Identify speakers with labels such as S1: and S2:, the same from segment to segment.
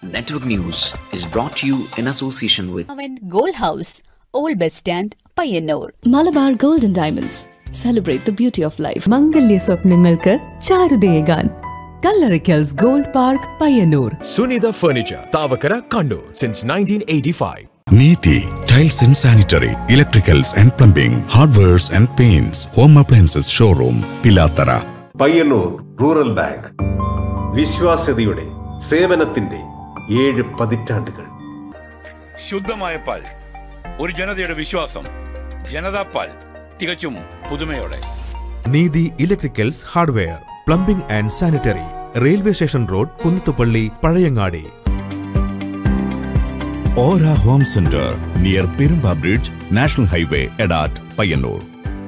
S1: Network News is brought to you in association with
S2: അവൻ gold house old bus stand Payyanur
S3: Malabar golden diamonds celebrate the beauty of life
S4: മംഗല്യ സ്വപ്നങ്ങൾക്ക് ചാരുതയേകാൻ കല്ലറിക്കൽസ് gold park Payyanur
S5: Sunitha Furniture, Tavakara, Kandu, since 1985.
S6: Neethi tiles and sanitary electricals and plumbing hardwares and paints home appliances showroom Pilathara
S7: Payyanur rural bank വിശ്വാസ്യതയുടെ സേവനത്തിന്റെ ഏഴ് പതിറ്റാണ്ടുകൾ
S8: ശുദ്ധമായ പാൽ ഒരു ജനതയുടെ വിശ്വാസം ജനതാ പാൽ തികച്ചും പുതുമയോടെ
S9: Neethi electricals hardware plumbing and sanitary railway station road Kunnathupally Pazhayangadi
S6: ഓര home centre near Perumba bridge national highway Edat Payyanur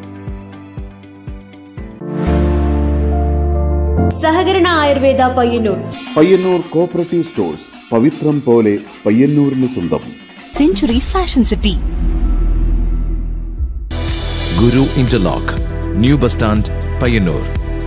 S10: സഹകരണ ആയുർവേദ പയ്യന്നൂർ
S11: പയ്യന്നൂർ കോപ്പറേറ്റീവ് സ്റ്റോഴ്സ് പവിത്രം പോലെ പയ്യന്നൂരിന് സ്വന്തം
S2: century fashion city
S12: Guru interlock new bus stand Payyanur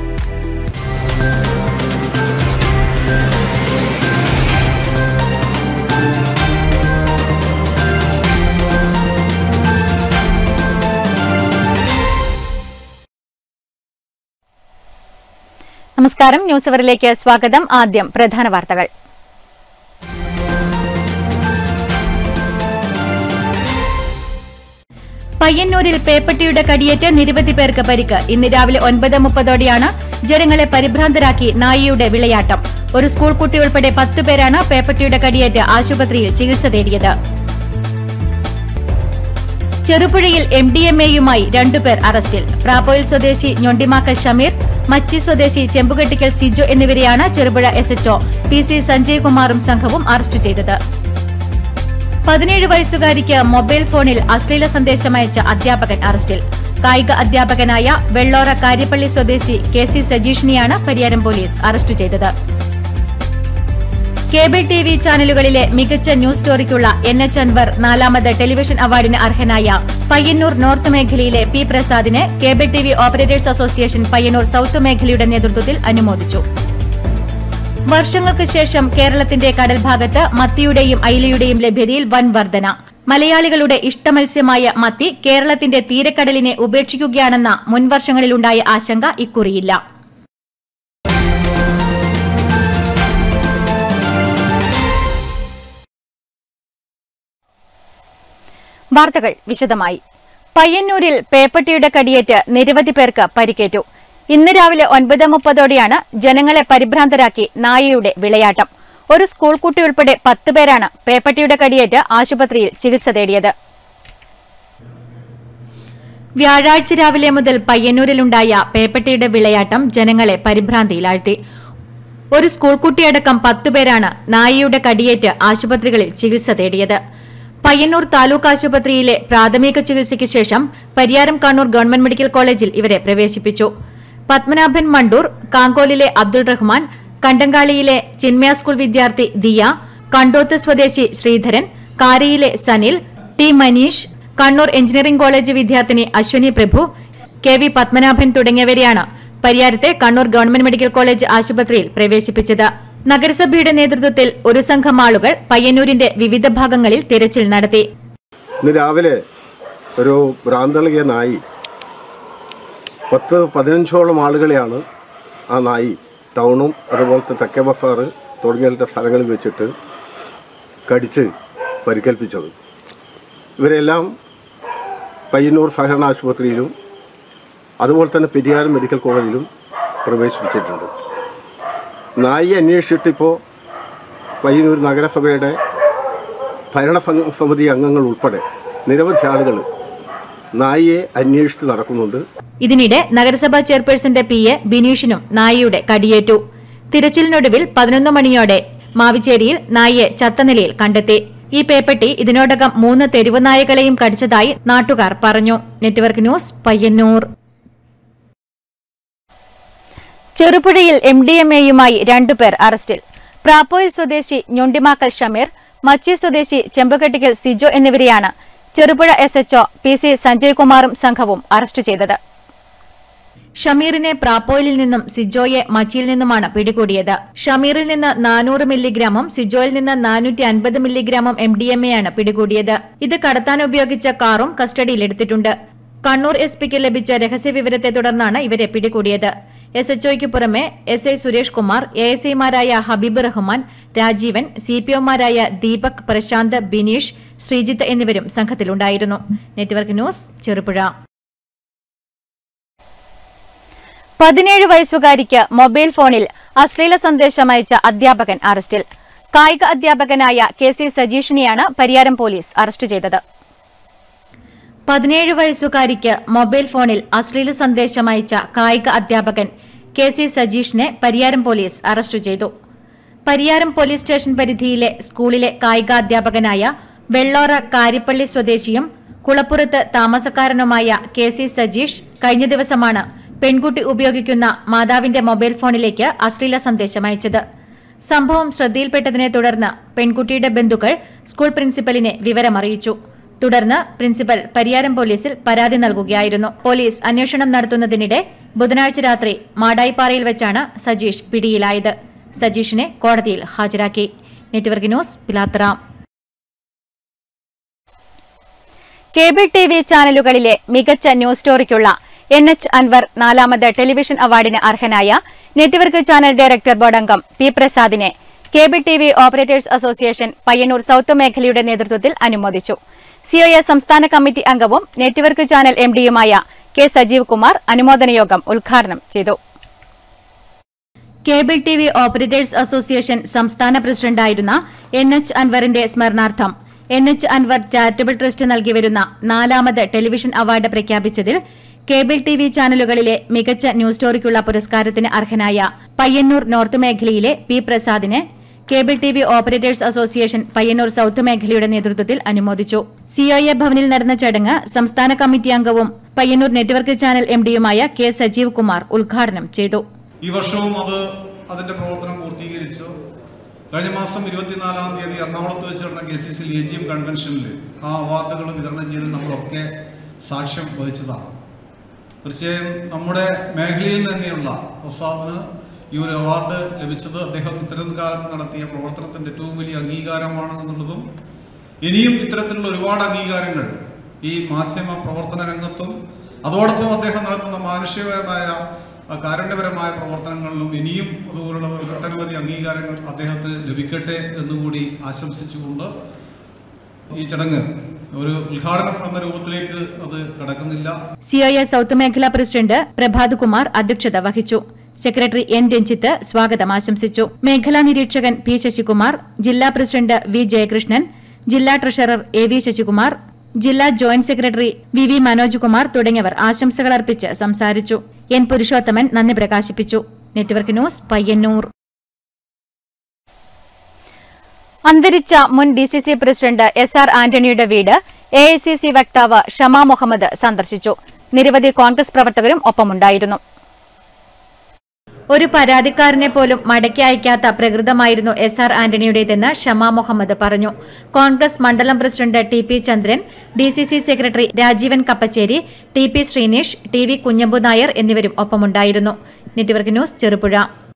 S13: നമസ്കാരം ന്യൂസ് അവറിലേക്ക് സ്വാഗതം ആദ്യം പ്രധാന വാർത്തകൾ പയ്യന്നൂരിൽ പേപ്പട്ടിയുടെ കടിയേറ്റ് നിരവധി പേർക്ക് പരിക്ക് ഇന്ന് രാവിലെ ഒൻപത് മുപ്പതോടെയാണ് ജനങ്ങളെ പരിഭ്രാന്തരാക്കി നായിയുടെ വിളയാട്ടം ഒരു സ്കൂൾ കുട്ടി ഉൾപ്പെടെ പത്തു പേരാണ് പേപ്പട്ടിയുടെ കടിയേറ്റ് ആശുപത്രിയിൽ ചികിത്സ തേടിയത് ചെറുപുഴയിൽ എം ഡി എം എയുമായി രണ്ടുപേർ അറസ്റ്റിൽ പ്രാപ്പോയിൽ സ്വദേശി ഞൊണ്ടിമാക്കൽ ഷമീർ മച്ചി സ്വദേശി ചെമ്പുകെട്ടിക്കൽ സിജോ എന്നിവരെയാണ് Cherupuzha S H O P C Sanjay കുമാറും സംഘവും അറസ്റ്റ് ചെയ്തത് പതിനേഴ് വയസ്സുകാരിക്ക് മൊബൈൽ ഫോണിൽ അശ്ലീല സന്ദേശം അയച്ച അധ്യാപകൻ അറസ്റ്റിൽ കായിക അധ്യാപകനായ വെള്ളോറ കാര്യപ്പള്ളി സ്വദേശി കെ സി സജീഷിനെയാണ് പരിയാരം പോലീസ് അറസ്റ്റ് ചെയ്തത് കേബിൾ ടി വി ചാനലുകളിലെ മികച്ച ന്യൂസ് സ്റ്റോറിക്കുള്ള എൻ എച്ച് അൻവർ നാലാമത് ടെലിവിഷൻ അവാർഡിന് അർഹനായ പയ്യന്നൂർ നോർത്ത് മേഖലയിലെ പി പ്രസാദിനെ cable T V operators association Payyanur south മേഖലയുടെ നേതൃത്വത്തിൽ അനുമോദിച്ചു വർഷങ്ങൾക്ക് ശേഷം കേരളത്തിന്റെ കടൽ ഭാഗത്ത് മത്തിയുടെയും അയിലയുടെയും ലഭ്യതയിൽ വൻ വർധന മലയാളികളുടെ ഇഷ്ടമത്സ്യമായ മത്തി കേരളത്തിന്റെ തീരക്കടലിനെ ഉപേക്ഷിക്കുകയാണെന്ന മുൻവർഷങ്ങളിലുണ്ടായ ആശങ്ക ഇക്കുറിയില്ല വാർത്തകൾ വിശദമായി പയ്യന്നൂരിൽ പേപ്പട്ടിയുടെ കടിയേറ്റ് നിരവധി പേർക്ക് പരിക്കേറ്റു ഇന്ന് രാവിലെ ഒൻപത് മുപ്പതോടെയാണ് ജനങ്ങളെ പരിഭ്രാന്തരാക്കി നായയുടെ വിളയാട്ടം ഒരു സ്കൂൾ കുട്ടി ഉൾപ്പെടെ പത്ത് പേരാണ് പേപ്പട്ടിയുടെ കടിയേറ്റ് ആശുപത്രിയിൽ ചികിത്സ തേടിയത് വ്യാഴാഴ്ച രാവിലെ മുതൽ പയ്യന്നൂരിലുണ്ടായ പേപ്പട്ടിയുടെ വിളയാട്ടം ജനങ്ങളെ പരിഭ്രാന്തിയിലാഴ്ത്തി ഒരു സ്കൂൾ കുട്ടിയടക്കം പത്തുപേരാണ് നായയുടെ കടിയേറ്റ് ആശുപത്രികളിൽ ചികിത്സ തേടിയത് പയ്യന്നൂർ താലൂക്ക് ആശുപത്രിയിലെ പ്രാഥമിക ചികിത്സയ്ക്ക് ശേഷം പരിയാരം കണ്ണൂർ ഗവൺമെന്റ് മെഡിക്കൽ കോളേജിൽ ഇവരെ പ്രവേശിപ്പിച്ചു പത്മനാഭൻ മണ്ടൂർ കാങ്കോലിലെ അബ്ദുൾ റഹ്മാൻ കണ്ടങ്കാളിയിലെ ചിന്മയ സ്കൂൾ വിദ്യാർത്ഥി ദിയ കണ്ടോത്ത് സ്വദേശി ശ്രീധരൻ കാരയിലെ Sanil T Maneesh Kannur engineering college വിദ്യാർത്ഥിനി അശ്വനി പ്രഭു കെ വി പത്മനാഭൻ തുടങ്ങിയവരെയാണ് പരിയാരത്തെ കണ്ണൂർ ഗവൺമെന്റ് മെഡിക്കൽ കോളേജ് ആശുപത്രിയിൽ പ്രവേശിപ്പിച്ചത് നഗരസഭയുടെ നേതൃത്വത്തിൽ ഒരു സംഘം ആളുകൾ പയ്യന്നൂരിന്റെ വിവിധ ഭാഗങ്ങളിൽ തിരച്ചിൽ നടത്തി
S14: ഇന്ന് രാവിലെ ഒരു ഭ്രാന്തളിയ നായി പത്ത് പതിനഞ്ചോളം ആളുകളെയാണ് ആ നായി ടൗണും അതുപോലത്തെ തെക്കേ ബസാറ് തുടങ്ങിയ സ്ഥലങ്ങളിൽ വെച്ചിട്ട് കടിച്ച് പരിക്കേൽപ്പിച്ചത് ഇവരെല്ലാം പയ്യന്നൂർ സഹകരണ ആശുപത്രിയിലും അതുപോലെ തന്നെ പെരിയാരം മെഡിക്കൽ കോളേജിലും പ്രവേശിപ്പിച്ചിട്ടുണ്ട് നായി അന്വേഷിച്ചിട്ടിപ്പോൾ പയ്യന്നൂർ നഗരസഭയുടെ ഭരണ സമിതി അംഗങ്ങൾ ഉൾപ്പെടെ നിരവധി ആളുകൾ നായിയെ അന്വേഷിച്ച് നടക്കുന്നുണ്ട്
S13: ഇതിനിടെ നഗരസഭാ ചെയർപേഴ്സന്റെ പി എ ബിനീഷിനും നായയുടെ കടിയേറ്റു തിരച്ചിലിനൊടുവിൽ പതിനൊന്ന് മണിയോടെ മാവിച്ചേരിയിൽ നായയെ ചത്ത നിലയിൽ കണ്ടെത്തി ഈ പേപ്പട്ടി ഇതിനോടകം മൂന്ന് തെരുവ് നായകളെയും കടിച്ചതായി നാട്ടുകാർ പറഞ്ഞു നെറ്റ്വർക്ക് ന്യൂസ് പയ്യന്നൂർ ചെറുപുഴയിൽ എം ഡി എം എയുമായി രണ്ടുപേർ അറസ്റ്റിൽ പ്രാപ്പോയിൽ സ്വദേശി ഞൊണ്ടിമാക്കൽ ഷമീർ മച്ചി സ്വദേശി ചെമ്പുകെട്ടിക്കൽ സിജോ എന്നിവരെയാണ് Cherupuzha S H O P C Sanjay കുമാറും സംഘവും അറസ്റ്റ് ചെയ്തത് ഷമീറിനെ പ്രാപ്പോയിലിൽ നിന്നും സിജോയെ മച്ചിയിൽ നിന്നുമാണ് പിടികൂടിയത് ഷമീറിൽ നിന്ന് നാനൂറ് മില്ലിഗ്രാമും സിജോയിൽ നിന്ന് നാനൂറ്റി അൻപത് മില്ലിഗ്രാമും എം ഡി എം എ ആണ് പിടികൂടിയത് ഇത് കടത്താൻ ഉപയോഗിച്ച കാറും കസ്റ്റഡിയിലെടുത്തിട്ടുണ്ട് കണ്ണൂർ എസ് പിക്ക് ലഭിച്ച രഹസ്യവിവരത്തെ തുടർന്നാണ് ഇവരെ പിടികൂടിയത് എസ് എച്ച്ഒയ്ക്ക് പുറമെ S I Suresh Kumar A S ഐമാരായ ഹബീബ് റഹ്മാൻ രാജീവൻ സി പി ഒമാരായ ദീപക് പ്രശാന്ത് ബിനീഷ് ശ്രീജിത്ത് എന്നിവരും സംഘത്തിലുണ്ടായിരുന്നു നെറ്റ്വർക്ക് ന്യൂസ് ചെറുപുഴ പതിനേഴ് വയസ്സുകാരിക്ക് മൊബൈൽ ഫോണിൽ അശ്ലീല സന്ദേശം അയച്ച അധ്യാപകൻ അറസ്റ്റിൽ കായിക അധ്യാപകനായ കെ സി സജീഷിനെയാണ് പരിയാരം പോലീസ് അറസ്റ്റ് ചെയ്തത് പതിനേഴ് വയസ്സുകാരിക്ക് മൊബൈൽ ഫോണിൽ അശ്ലീല സന്ദേശം അയച്ച കായിക അധ്യാപകൻ കെ സി സജീഷിനെ പരിയാരം പോലീസ് അറസ്റ്റ് ചെയ്തു പരിയാരം പോലീസ് സ്റ്റേഷൻ പരിധിയിലെ സ്കൂളിലെ കായികാധ്യാപകനായ വെള്ളോറ കാരിപ്പള്ളി സ്വദേശിയും കുളപ്പുറത്ത് താമസക്കാരനുമായ കെ സി സജീഷ് കഴിഞ്ഞ ദിവസമാണ് പെൺകുട്ടി ഉപയോഗിക്കുന്ന മാതാവിന്റെ മൊബൈൽ ഫോണിലേക്ക് അശ്ലീല സന്ദേശം അയച്ചത് സംഭവം ശ്രദ്ധയിൽപ്പെട്ടതിനെ തുടർന്ന് പെൺകുട്ടിയുടെ ബന്ധുക്കൾ സ്കൂൾ പ്രിൻസിപ്പലിനെ വിവരമറിയിച്ചു തുടർന്ന് പ്രിൻസിപ്പൽ പരിയാരം പോലീസിൽ പരാതി നൽകുകയായിരുന്നു പോലീസ് അന്വേഷണം നടത്തുന്നതിനിടെ ബുധനാഴ്ച രാത്രി മാടായിപ്പാറയിൽ വെച്ചാണ് സജീഷ് പിടിയിലായത് സജീഷിനെ കോടതിയിൽ ഹാജരാക്കി network news Pilathara cable T V ചാനലുകളിലെ മികച്ച ന്യൂസ് സ്റ്റോറിക്കുള്ള എൻ എച്ച് അൻവർ നാലാമത് ടെലിവിഷൻ അവാർഡിന് അർഹനായ നെറ്റ്വർക്ക് ചാനൽ ഡയറക്ടർ ബോർഡ് അംഗം പി പ്രസാദിനെ cable T V operators association Payyanur south മേഖലയുടെ നേതൃത്വത്തിൽ അനുമോദിച്ചു സിഒഎ സംസ്ഥാന കമ്മിറ്റി അംഗവും നെറ്റ്വർക്ക് ചാനൽ എം ഡിയുമായ കെ സജീവ് കുമാർ അനുമോദന യോഗം ഉദ്ഘാടനം ചെയ്തു cable T V operators association സംസ്ഥാന പ്രസിഡന്റായിരുന്ന എൻ എച്ച് അൻവറിന്റെ സ്മരണാർത്ഥം N H Anwar charitable trust നൽകി വരുന്ന നാലാമത് ടെലിവിഷൻ അവാർഡ് പ്രഖ്യാപിച്ചതിൽ കേബിൾ ടി വി ചാനലുകളിലെ മികച്ച ന്യൂസ് സ്റ്റോറിക്കുള്ള പുരസ്കാരത്തിന് അർഹനായ പയ്യന്നൂർ നോർത്ത് മേഖലയിലെ പി പ്രസാദിനെ cable T V operators association Payyanur south മേഖലയുടെ നേതൃത്വത്തിൽ അനുമോദിച്ചു സിഒഎ ഭവനിൽ നടന്ന ചടങ്ങ് സംസ്ഥാന കമ്മിറ്റി അംഗവും പയ്യന്നൂർ നെറ്റ്വർക്ക് ചാനൽ എം ഡിയുമായ കെ സജീവ് കുമാർ ഉദ്ഘാടനം ചെയ്തു
S15: ഈ വർഷവും അത് അതിന്റെ പ്രവർത്തനം പൂർത്തീകരിച്ചു കഴിഞ്ഞ മാസം ഇരുപത്തിനാലാം തീയതി എറണാകുളത്ത് വെച്ച് നടന്ന K C C A G M കൺവെൻഷനിൽ ആ അവാർഡുകൾ വിതരണം ചെയ്ത് നമ്മളൊക്കെ സാക്ഷ്യം വഹിച്ചതാണ് തീർച്ചയായും നമ്മുടെ മേഖലയിൽ തന്നെയുള്ള പ്രസാദിന് ഈ ഒരു അവാർഡ് ലഭിച്ചത് അദ്ദേഹം ഇത്തരം കാലത്ത് നടത്തിയ പ്രവർത്തനത്തിന്റെ ഏറ്റവും വലിയ അംഗീകാരമാണ് എന്നുള്ളതും ഇനിയും ഇത്തരത്തിലുള്ള ഒരുപാട് അംഗീകാരങ്ങൾ ഈ മാധ്യമ പ്രവർത്തന രംഗത്തും അതോടൊപ്പം അദ്ദേഹം നടത്തുന്ന മാനുഷികപരമായ ആ, കാരുണ്യപരമായ പ്രവർത്തനങ്ങളിലും ഇനിയും അതുപോലുള്ള ഒട്ടനവധി അംഗീകാരങ്ങൾ അദ്ദേഹത്തിന് ലഭിക്കട്ടെ എന്നുകൂടി ആശംസിച്ചുകൊണ്ട് ഈ ചടങ്ങ് ഒരു ഉദ്ഘാടനം എന്ന രൂപത്തിലേക്ക് അത് കടക്കുന്നില്ല
S13: സിഒഎ സൌത്ത് മേഖലാ പ്രസിഡന്റ് പ്രഭാത് കുമാർ അധ്യക്ഷത വഹിച്ചു സെക്രട്ടറി എൻ രഞ്ജിത്ത് സ്വാഗതം ആശംസിച്ചു മേഖലാ നിരീക്ഷകൻ പി ശശികുമാർ ജില്ലാ പ്രസിഡന്റ് വി ജയകൃഷ്ണൻ ജില്ലാ ട്രഷറർ എ വി ശശികുമാർ ജില്ലാ joint secretary V V Manoj Kumar തുടങ്ങിയവർ ആശംസകൾ അർപ്പിച്ച് സംസാരിച്ചു എൻ പുരുഷോത്തമൻ നന്ദി പ്രകാശിപ്പിച്ചു നെറ്റ്വർക്ക് ന്യൂസ് പയ്യന്നൂർ അന്തരിച്ച മുൻ D C C president S R ആന്റണിയുടെ വീട് എ ഐ സി സി വക്താവ് ഷമാ മുഹമ്മദ് സന്ദർശിച്ചു നിരവധി കോൺഗ്രസ് പ്രവർത്തകരും ഒപ്പമുണ്ടായിരുന്നു ഒരു പരാതിക്കാരനെ പോലും മടക്കി അയക്കാത്ത പ്രകൃതമായിരുന്നു എസ് ആർ ആന്റണിയുടേതെന്ന് ഷമാ മുഹമ്മദ് പറഞ്ഞു കോൺഗ്രസ് മണ്ഡലം president T P Chandran D C C secretary Rajeevan Kappacheri T P Sreeneesh T V Kunhambu Nair എന്നിവരും ഒപ്പമുണ്ടായിരുന്നു നെറ്റ്വർക്ക് ന്യൂസ് ചെറുപുഴ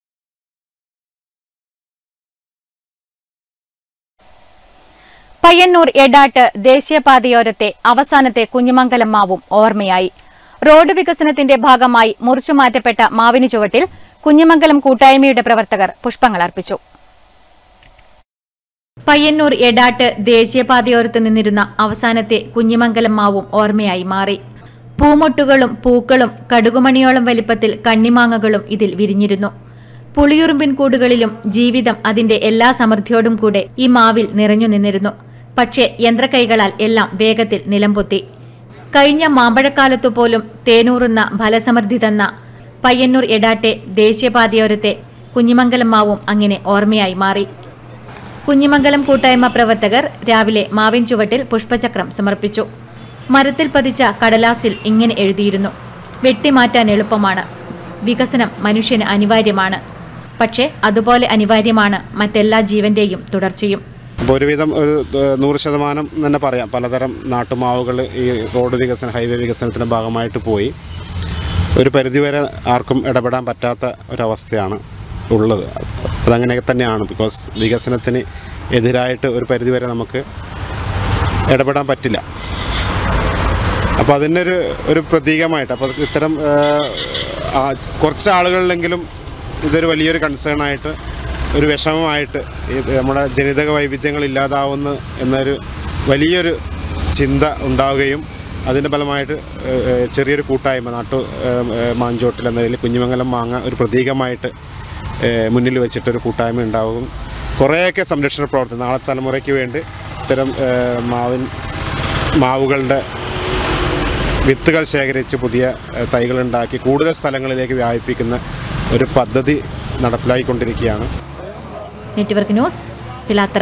S13: പയ്യന്നൂർ എടാട്ട് ദേശീയപാതയോരത്തെ അവസാനത്തെ കുഞ്ഞിമംഗലം മാവും ഓർമ്മയായി റോഡ് വികസനത്തിന്റെ ഭാഗമായി മുറിച്ചുമാറ്റപ്പെട്ട മാവിന് ചുവട്ടിൽ കുഞ്ഞിമംഗലം കൂട്ടായ്മയുടെ പ്രവർത്തകർ പുഷ്പങ്ങൾ അർപ്പിച്ചു പയ്യന്നൂർ എടാട്ട് ദേശീയപാതയോരത്ത് നിന്നിരുന്ന അവസാനത്തെ കുഞ്ഞിമംഗലം മാവും ഓർമ്മയായി മാറി പൂമൊട്ടുകളും പൂക്കളും കടുകുമണിയോളം വലിപ്പത്തിൽ കണ്ണിമാങ്ങകളും ഇതിൽ വിരിഞ്ഞിരുന്നു പുളിയുറുമ്പിൻ കൂടുകളിലും ജീവിതം അതിന്റെ എല്ലാ സമൃദ്ധിയോടും കൂടെ ഈ മാവിൽ നിറഞ്ഞു നിന്നിരുന്നു പക്ഷേ യന്ത്രക്കൈകളാൽ എല്ലാം വേഗത്തിൽ നിലംപൊത്തി കഴിഞ്ഞ മാമ്പഴക്കാലത്തു പോലും തേനൂറുന്ന ഫലസമൃദ്ധി തന്ന പയ്യന്നൂർ എടാട്ടെ ദേശീയപാതയോരത്തെ കുഞ്ഞിമംഗലം മാവും അങ്ങനെ ഓർമ്മയായി മാറി കുഞ്ഞിമംഗലം കൂട്ടായ്മ പ്രവർത്തകർ രാവിലെ മാവിൻ ചുവട്ടിൽ പുഷ്പചക്രം സമർപ്പിച്ചു മരത്തിൽ പതിച്ച കടലാസിൽ ഇങ്ങനെ എഴുതിയിരുന്നു വെട്ടിമാറ്റാൻ എളുപ്പമാണ് വികസനം മനുഷ്യന് അനിവാര്യമാണ് പക്ഷേ അതുപോലെ അനിവാര്യമാണ് മറ്റെല്ലാ ജീവന്റെയും തുടർച്ചയും
S16: അപ്പോൾ ഒരുവിധം ഒരു ഏഹ്, നൂറ് ശതമാനം തന്നെ പറയാം പലതരം നാട്ടുമാവുകൾ ഈ റോഡ് വികസന ഹൈവേ വികസനത്തിൻ്റെ ഭാഗമായിട്ട് പോയി ഒരു പരിധിവരെ ആർക്കും ഇടപെടാൻ പറ്റാത്ത ഒരവസ്ഥയാണ് ഉള്ളത് അതങ്ങനെ തന്നെയാണ് ബിക്കോസ് വികസനത്തിന് എതിരായിട്ട് ഒരു പരിധിവരെ നമുക്ക് ഇടപെടാൻ പറ്റില്ല അപ്പോൾ അതിനൊരു ഒരു പ്രതീകമായിട്ട് അപ്പോൾ ഇത്തരം ആ, ആ, കുറച്ച് ആളുകളിലെങ്കിലും ഇതൊരു വലിയൊരു കൺസേൺ ആയിട്ട് ഒരു വിഷമമായിട്ട് ഇത് നമ്മുടെ ജനിതക വൈവിധ്യങ്ങൾ ഇല്ലാതാവുന്നു എന്നൊരു വലിയൊരു ചിന്ത ഉണ്ടാവുകയും അതിൻ്റെ ഫലമായിട്ട് ഏഹ്, ഏഹ്, ചെറിയൊരു കൂട്ടായ്മ നാട്ടു ഏഹ്, ഏഹ്, മാഞ്ചോട്ടിൽ എന്നതിൽ കുഞ്ഞുമംഗലം മാങ്ങ ഒരു പ്രതീകമായിട്ട് ഏഹ്, മുന്നിൽ വെച്ചിട്ടൊരു കൂട്ടായ്മ ഉണ്ടാവും കുറേയൊക്കെ സംരക്ഷണ പ്രവർത്തനം നാളെ തലമുറയ്ക്ക് വേണ്ടി ഇത്തരം ഏഹ്, മാവിൻ മാവുകളുടെ വിത്തുകൾ ശേഖരിച്ച് പുതിയ ഏഹ്, തൈകളുണ്ടാക്കി കൂടുതൽ സ്ഥലങ്ങളിലേക്ക് വ്യാപിപ്പിക്കുന്ന ഒരു പദ്ധതി നടപ്പിലാക്കിക്കൊണ്ടിരിക്കുകയാണ്
S13: നെറ്റ്വർക്ക് ന്യൂസ് പിലാത്തറ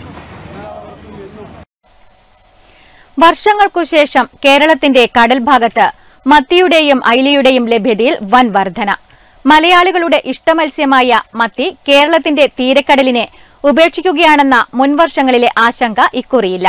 S13: വർഷങ്ങൾക്കു ശേഷം കേരളത്തിന്റെ കടൽ ഭാഗത്ത് മത്തിയുടെയും ഐലയുടെയും ലഭ്യതയിൽ വൻ വർധന മലയാളികളുടെ ഇഷ്ടമത്സ്യമായ മത്തി കേരളത്തിന്റെ തീരക്കടലിനെ ഉപേക്ഷിക്കുകയാണെന്ന മുൻവർഷങ്ങളിലെ ആശങ്ക ഇക്കുറിയില്ല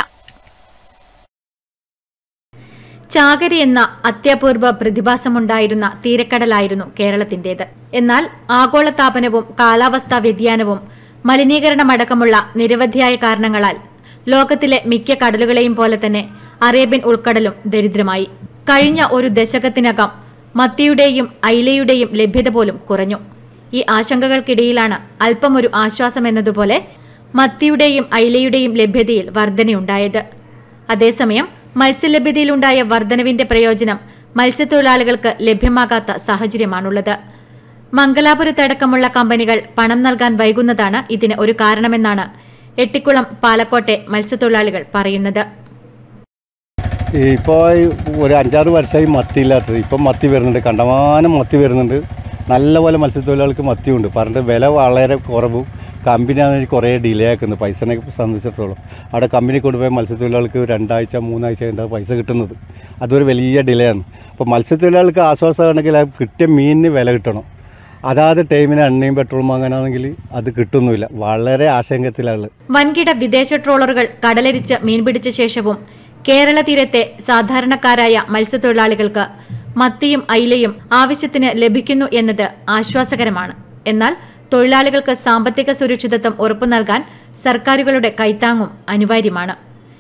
S13: ചാകരി എന്ന അത്യപൂർവ പ്രതിഭാസമുണ്ടായിരുന്ന തീരക്കടലായിരുന്നു കേരളത്തിന്റേത് എന്നാൽ ആഗോളതാപനവും കാലാവസ്ഥാ വ്യതിയാനവും മലിനീകരണമടക്കമുള്ള നിരവധിയായ കാരണങ്ങളാൽ ലോകത്തിലെ മിക്ക കടലുകളെയും പോലെ തന്നെ അറേബ്യൻ ഉൾക്കടലും ദരിദ്രമായി കഴിഞ്ഞ ഒരു ദശകത്തിനകം മത്തിയുടെയും ഐലയുടെയും ലഭ്യത പോലും കുറഞ്ഞു ഈ ആശങ്കകൾക്കിടയിലാണ് അല്പമൊരു ആശ്വാസമെന്നതുപോലെ മത്തിയുടെയും ഐലയുടെയും ലഭ്യതയിൽ വർധനയുണ്ടായത് അതേസമയം മത്സ്യലഭ്യതയിലുണ്ടായ വർധനവിന്റെ പ്രയോജനം മത്സ്യത്തൊഴിലാളികൾക്ക് ലഭ്യമാകാത്ത സാഹചര്യമാണുള്ളത് മംഗലാപുരത്തടക്കമുള്ള കമ്പനികൾ പണം നൽകാൻ വൈകുന്നതാണ് ഇതിന് ഒരു കാരണമെന്നാണ് എട്ടിക്കുളം പാലക്കോട്ടെ മത്സ്യത്തൊഴിലാളികൾ പറയുന്നത്
S17: ഇപ്പോൾ ഒരു അഞ്ചാറ് വർഷമായി മത്തി ഇല്ലാത്തത് ഇപ്പം മത്തി വരുന്നുണ്ട് കണ്ടമാനം മത്തി വരുന്നുണ്ട് നല്ലപോലെ മത്സ്യത്തൊഴിലാളികൾക്ക് മത്തിയുണ്ട് പറഞ്ഞിട്ട് വില വളരെ കുറവും കമ്പനിയാണെങ്കിൽ കുറേ ഡിലേ ആക്കുന്നത് പൈസനെ സംബന്ധിച്ചിടത്തോളം അവിടെ കമ്പനി കൊണ്ടുപോയ മത്സ്യത്തൊഴിലാളികൾക്ക് രണ്ടാഴ്ച മൂന്നാഴ്ച കഴിഞ്ഞാൽ പൈസ കിട്ടുന്നത് അതൊരു വലിയ ഡിലേ ആണ് അപ്പോൾ മത്സ്യത്തൊഴിലാളികൾക്ക് ആശ്വാസമാണെങ്കിൽ ആ കിട്ടിയ മീനിന് വില കിട്ടണം അതാത് ടൈമിന് എണ്ണയും പെട്രോളും വാങ്ങാനാണെങ്കിൽ അത് കിട്ടുന്നില്ല വളരെ ആശങ്കത്തിലാണ്
S13: വൻകിട വിദേശ ട്രോളറുകൾ കടലരിച്ച് മീൻപിടിച്ച ശേഷവും കേരള തീരത്തെ സാധാരണക്കാരായ മത്സ്യത്തൊഴിലാളികൾക്ക് മത്തിയും ഐലയും ആവശ്യത്തിന് ലഭിക്കുന്നു എന്നത് ആശ്വാസകരമാണ് എന്നാൽ തൊഴിലാളികൾക്ക് സാമ്പത്തിക സുരക്ഷിതത്വം ഉറപ്പു നൽകാൻ സർക്കാരുകളുടെ കൈത്താങ്ങും അനിവാര്യമാണ്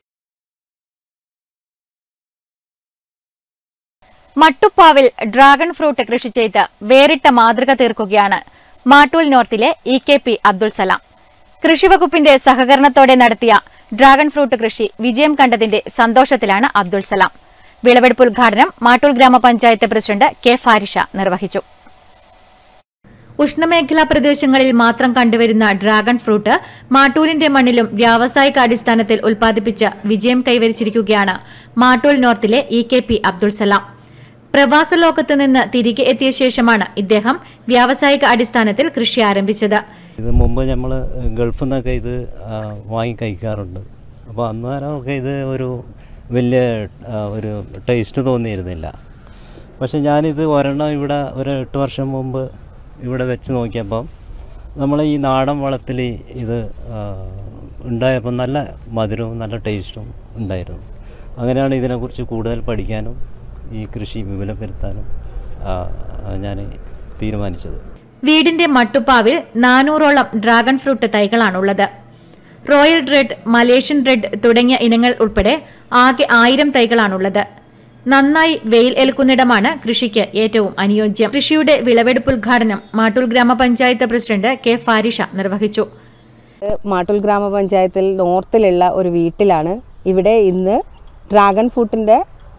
S13: മട്ടുപ്പാവിൽ ഡ്രാഗൺ ഫ്രൂട്ട് കൃഷി ചെയ്ത് വേറിട്ട മാതൃക തീർക്കുകയാണ് മാട്ടൂൽ നോർത്തിലെ E K P Abdul Salam കൃഷിവകുപ്പിന്റെ സഹകരണത്തോടെ നടത്തിയ ഡ്രാഗൺ ഫ്രൂട്ട് കൃഷി വിജയം കണ്ടതിന്റെ സന്തോഷത്തിലാണ് അബ്ദുൾ സലാം വിളവെടുപ്പ് ഉദ്ഘാടനം മാട്ടൂൽ ഗ്രാമപഞ്ചായത്ത് പ്രസിഡന്റ് കെ ഫാരിഷ നിർവഹിച്ചു ഉഷ്ണമേഖലാ പ്രദേശങ്ങളിൽ മാത്രം കണ്ടുവരുന്ന ഡ്രാഗൺ ഫ്രൂട്ട് മാട്ടൂലിന്റെ മണ്ണിലും വ്യാവസായിക അടിസ്ഥാനത്തിൽ ഉൽപ്പാദിപ്പിച്ച് വിജയം കൈവരിച്ചിരിക്കുകയാണ് മാട്ടൂൽ നോർത്തിലെ E K P Abdul Salam പ്രവാസ ലോകത്ത് നിന്ന് തിരികെ എത്തിയ ശേഷമാണ് ഇദ്ദേഹം വ്യാവസായിക അടിസ്ഥാനത്തിൽ കൃഷി ആരംഭിച്ചത്
S18: ഇത് മുമ്പ് നമ്മൾ ഗൾഫിൽ നിന്നൊക്കെ ഇത് ആ, വാങ്ങി കഴിക്കാറുണ്ട് അപ്പോൾ അന്നേരമൊക്കെ ഇത് ഒരു വലിയ ആ, ഒരു ടേസ്റ്റ് തോന്നിയിരുന്നില്ല പക്ഷെ ഞാനിത് ഒരെണ്ണം ഇവിടെ ഒരു എട്ട് വർഷം മുമ്പ് ഇവിടെ വെച്ച് നോക്കിയപ്പം നമ്മൾ ഈ നാടൻ വളത്തിൽ ഇത് ആ, ഉണ്ടായപ്പോൾ നല്ല മധുരവും നല്ല ടേസ്റ്റും ഉണ്ടായിരുന്നു അങ്ങനെയാണ് ഇതിനെക്കുറിച്ച് കൂടുതൽ പഠിക്കാനും ഈ കൃഷി വിപുലപ്പെടുത്താനും ഞാൻ തീരുമാനിച്ചത്
S13: വീടിന്റെ മട്ടുപ്പാവിൽ നാനൂറോളം ഡ്രാഗൺ ഫ്രൂട്ട് തൈകളാണുള്ളത് റോയൽ റെഡ് മലേഷ്യൻ റെഡ് തുടങ്ങിയ ഇനങ്ങൾ ഉൾപ്പെടെ ആകെ ആയിരം തൈകളാണുള്ളത് നന്നായി വെയിൽ ഏൽക്കുന്നിടമാണ് കൃഷിക്ക് ഏറ്റവും അനുയോജ്യം കൃഷിയുടെ വിളവെടുപ്പ് ഉദ്ഘാടനം മാട്ടൂൽ ഗ്രാമപഞ്ചായത്ത് പ്രസിഡന്റ് കെ ഫാരിഷ നിർവഹിച്ചു
S19: മാട്ടൂൽ ഗ്രാമപഞ്ചായത്തിൽ നോർത്തിലുള്ള ഒരു വീട്ടിലാണ് ഇവിടെ ഇന്ന് ഡ്രാഗൺ ഫ്രൂട്ടിൻ്റെ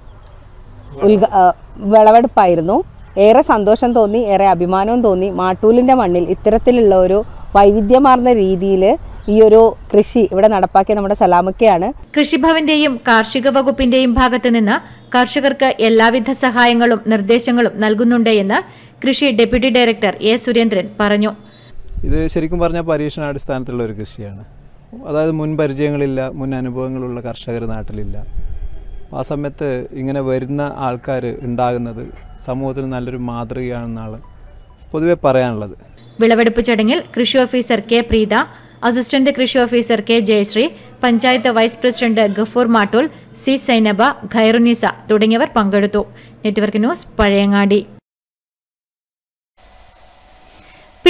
S19: ഉദ്ഘ ആ, വിളവെടുപ്പായിരുന്നു ഏറെ സന്തോഷം തോന്നി ഏറെ അഭിമാനവും തോന്നി മാട്ടൂലിൻ്റെ മണ്ണിൽ ഇത്തരത്തിലുള്ള ഒരു വൈവിധ്യമാർന്ന രീതിയിൽ ഈ ഒരു കൃഷി ഇവിടെ നടപ്പാക്കിയ നമ്മുടെ സലാമക്കയാണ്
S13: കൃഷിഭവന്റെയും കാർഷിക വകുപ്പിന്റെയും ഭാഗത്ത് നിന്ന് കർഷകർക്ക് എല്ലാവിധ സഹായങ്ങളും നിർദ്ദേശങ്ങളും നൽകുന്നുണ്ട് എന്ന് കൃഷി ഡെപ്യൂട്ടി ഡയറക്ടർ എ സുരേന്ദ്രൻ പറഞ്ഞു
S20: ഇത് ശരിക്കും പറഞ്ഞാൽ പരീക്ഷണാടിസ്ഥാനത്തിലുള്ള ഒരു കൃഷിയാണ് അതായത് മുൻ പരിചയങ്ങളില്ല മുൻ അനുഭവങ്ങളുള്ള കർഷകർ നാട്ടിലില്ല ആ സമയത്ത് ഇങ്ങനെ വരുന്ന ആൾക്കാർ ഉണ്ടാകുന്നത് സമൂഹത്തിന് നല്ലൊരു മാതൃകയാണെന്നാണ് പൊതുവെ പറയാനുള്ളത്
S13: വിളവെടുപ്പ് ചടങ്ങിൽ കൃഷി ഓഫീസർ കെ പ്രീത അസിസ്റ്റന്റ് കൃഷി officer K Jayasree panchayat vice president Gafoor Mattool C Sainaba Khairunnisa തുടങ്ങിയവർ പങ്കെടുത്തു network news Pazhayangadi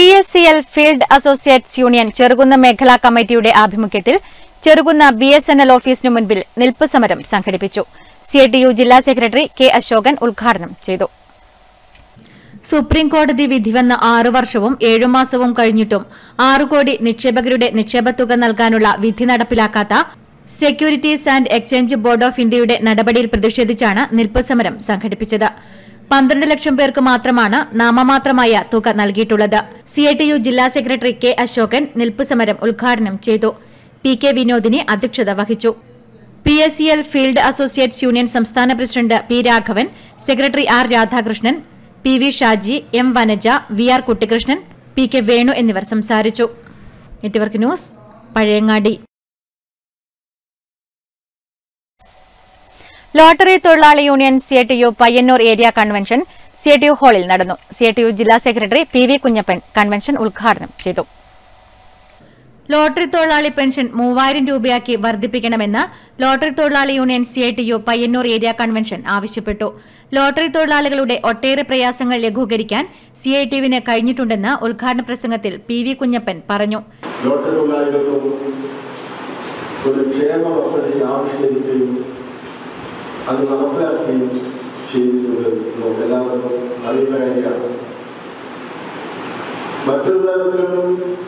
S13: P S C L field associates union Cherukunnu മേഖലാ കമ്മിറ്റിയുടെ ആഭിമുഖ്യത്തിൽ Cherukunnu B S N L ഓഫീസിനു മുൻപിൽ നിൽപ്പ് സമരം സംഘടിപ്പിച്ചു സി ടി യു ജില്ലാ സെക്രട്ടറി കെ അശോകൻ ഉദ്ഘാടനം ചെയ്തു സുപ്രീം കോടതി വിധി വന്ന ആറു വർഷവും ഏഴു മാസവും കഴിഞ്ഞിട്ടും ആറു കോടി നിക്ഷേപകരുടെ നിക്ഷേപത്തുക നൽകാനുള്ള വിധി നടപ്പിലാക്കാത്ത securities and exchange board of ഇന്ത്യയുടെ നടപടിയിൽ പ്രതിഷേധിച്ചാണ് നിൽപ്പ് സമരം സംഘടിപ്പിച്ചത് പന്ത്രണ്ട് ലക്ഷം പേർക്ക് മാത്രമാണ് നാമമാത്രമായ തുക നൽകിയിട്ടുള്ളത് സിഐടിയു ജില്ലാ സെക്രട്ടറി കെ അശോകൻ നിൽപ്പ് സമരം ഉദ്ഘാടനം ചെയ്തു പി കെ വിനോദിനി അധ്യക്ഷത വഹിച്ചു P S C L field associates union സംസ്ഥാന president P Raghavan secretary R Radhakrishnan P V Shaji M Vanaja V R Kuttikrishnan P K Venu എന്നിവർ സംസാരിച്ചു നെറ്റ്വർക്ക് ന്യൂസ് പഴയങ്ങാടി ലോട്ടറി തൊഴിലാളി union C T U Payyanur area convention C T U ഹാളിൽ നടന്നു C T U ജില്ലാ secretary P V Kunhappan convention ഉദ്ഘാടനം ചെയ്തു lottery തൊഴിലാളി pension മൂവായിരം രൂപയാക്കി വർദ്ധിപ്പിക്കണമെന്ന് ലോട്ടറി തൊഴിലാളി union C I T U Payyanur area convention ആവശ്യപ്പെട്ടു ലോട്ടറി തൊഴിലാളികളുടെ ഒട്ടേറെ പ്രയാസങ്ങൾ ലഘൂകരിക്കാൻ സി ഐ ടി യുവിന് കഴിഞ്ഞിട്ടുണ്ടെന്ന് ഉദ്ഘാടന പ്രസംഗത്തിൽ പി വി കുഞ്ഞപ്പൻ പറഞ്ഞു
S14: ലോട്ടറി തൊഴിലാളികൾക്കും ഒരു ക്ഷേമ പദ്ധതി ആവിഷ്കരിക്കുകയും അത് നടപ്പിലാക്കുകയും ചെയ്തിട്ടുണ്ട് നമുക്ക് എല്ലാവർക്കും അറിയുന്ന കാര്യമാണ് മറ്റൊരു തരത്തിലും